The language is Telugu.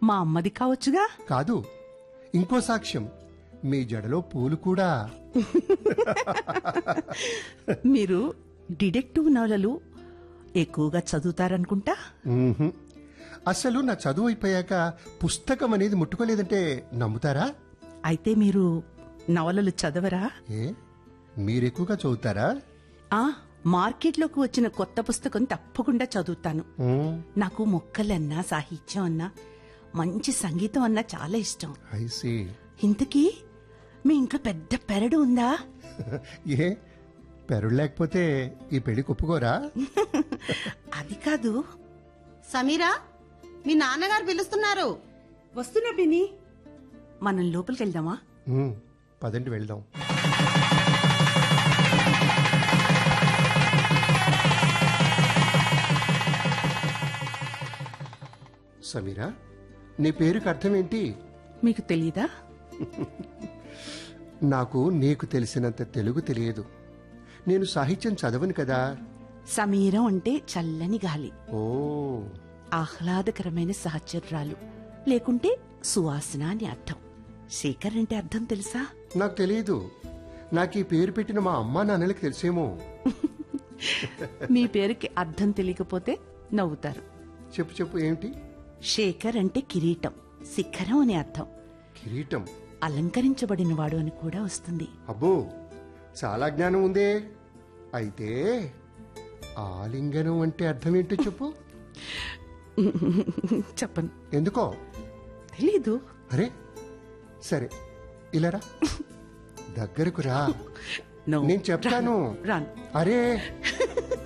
మా అమ్మది కావచ్చుగా కాదు ఇంకో సాక్ష్యం మీ జడలో పూలు కూడా మీరు డిటెక్టివ్ నవలలు ఎక్కువగా చదువుతారనుకుంటా మ్మ్హ్మ్. అసలు నా చదువు అయిపోయాక పుస్తకం అనేది ముట్టుకోలేదంటే నమ్ముతారా అయితే మీరు నవలలు చదవరా ఏ మీరెక్కువగా చదువుతారా ఆ మార్కెట్లోకి వచ్చిన కొత్త పుస్తకం తప్పకుండా చదువుతాను మ్మ్. నాకు మొక్కలన్నా సాహిత్యం అన్నా మంచి సంగీతం అన్నా చాలా ఇష్టం I see. ఇంతకీ మీ ఇంట్లో పెద్ద పెరడు ఉందా ఏ పెరుడు లేకపోతే ఈ పెళ్లి ఒప్పుకోరా అది కాదు సమీరా మీ నాన్నగారు పిలుస్తున్నారు వస్తున్నా బిని మనం లోపలికి వెళ్దామా మ్మ్. పదండి వెళ్దాం సమీరా నీ పేరుకి అర్థం ఏంటి మీకు తెలీదా నాకు నీకు తెలిసినంత తెలుగు తెలియదు నేను సాహిత్యం చదవను కదా సమీరం అంటే చల్లని గాలి ఓ ఆహ్లాదకరమైన సహచర్రాలు లేకుంటే సువాసన అని అర్థం శేఖర్ అంటే అర్థం తెలుసా నాకు తెలియదు నాకు ఈ పేరు పెట్టిన మా అమ్మా నాన్నలకి తెలిసేమో మీ పేరుకి అర్థం తెలియకపోతే నవ్వుతారు చెప్పు చెప్పు ఏమిటి శేఖర్ అంటే కిరీటం శిఖరం అని అర్థం కిరీటం అలంకరించబడినవాడు అని కూడా వస్తుంది అబ్బో చాలా జ్ఞానం ఉందే అయితే ఆలింగనం అంటే అర్థం ఏంటో చెప్పు చెప్పను ఎందుకో తెలీదు అరే సరే ఇలారా దగ్గరకు రా No. నేను చెప్తాను రాను, రాను అరే